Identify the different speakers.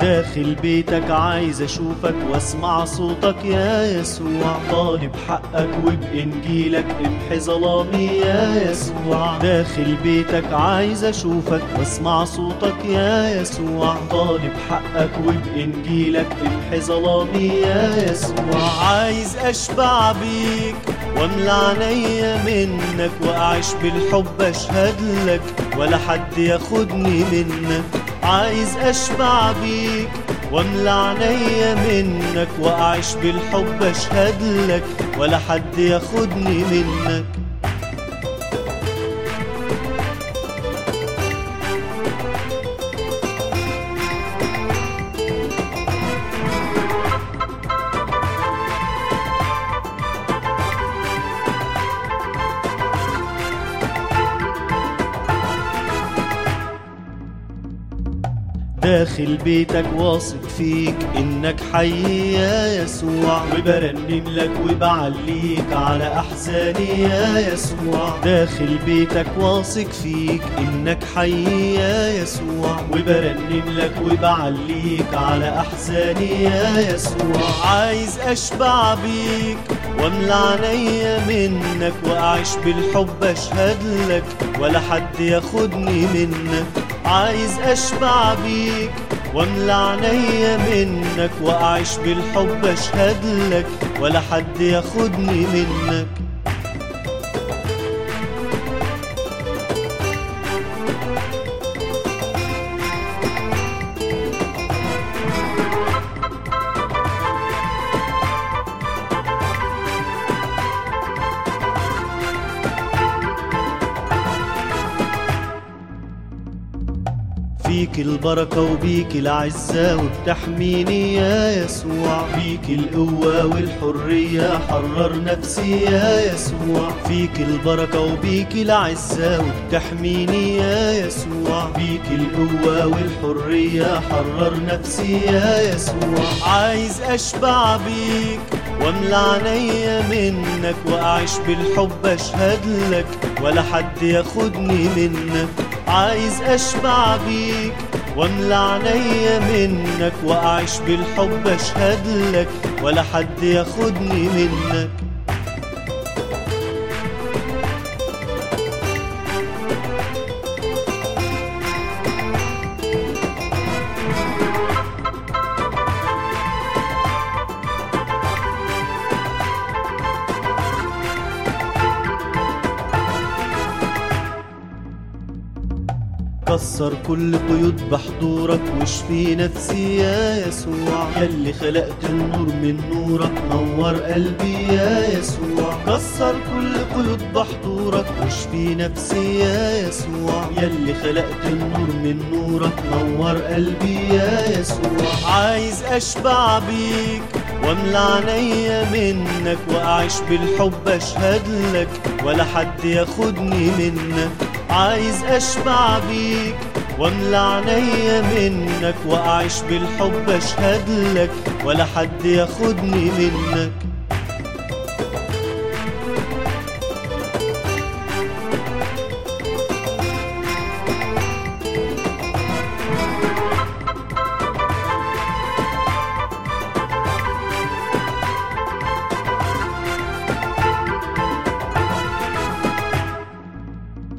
Speaker 1: داخل بيتك عايز اشوفك واسمع صوتك يا يسوع طالب حقك وبانجيلك امحي ظلامي يا يسوع داخل بيتك عايز اشوفك واسمع صوتك يا يسوع طالب حقك وبانجيلك امحي ظلامي يا يسوع عايز اشبع بيك واملى عينيا منك واعيش بالحب اشهد لك ولا حد ياخدني منك عايز اشبع بيك واملى عينيا منك واعيش بالحب اشهد لك ولا حد ياخدني منك داخل بيتك واثق فيك انك حي يا يسوع وبرنم لك وبعليك على احزاني يا يسوع داخل بيتك واثق فيك انك حي يا يسوع وبرنم لك وبعليك على احزاني يا يسوع عايز اشبع بيك واملى عينيا منك واعيش بالحب اشهد لك ولا حد ياخدني منك عايز اشبع بيك واملى عينيا منك واعيش بالحب اشهد لك ولا حد ياخدني منك فيك البركة وبيك العزة وبتحميني يا يسوع فيك القوة والحرية حرر نفسي يا يسوع فيك البركة وبيك العزة وبتحميني يا يسوع فيك القوة والحرية حرر نفسي يا يسوع عايز أشبع بيك واملى عينيا منك واعيش بالحب اشهد لك ولا حد ياخدني منك عايز اشبع بيك واملى عينيا منك واعيش بالحب اشهد لك ولا حد ياخدني منك كسر كل قيود بحضورك واشفي نفسي يا يسوع يلي خلقت النور من نورك نور قلبي يا يسوع كسر كل قيود بحضورك واشفي نفسي يا يسوع يلي خلقت النور من نورك نور قلبي يا يسوع عايز اشبع بيك واملى عينيا منك واعيش بالحب اشهد لك ولا حد ياخدني منك عايز اشبع بيك واملى عينيا منك واعيش بالحب اشهد لك ولا حد ياخدني منك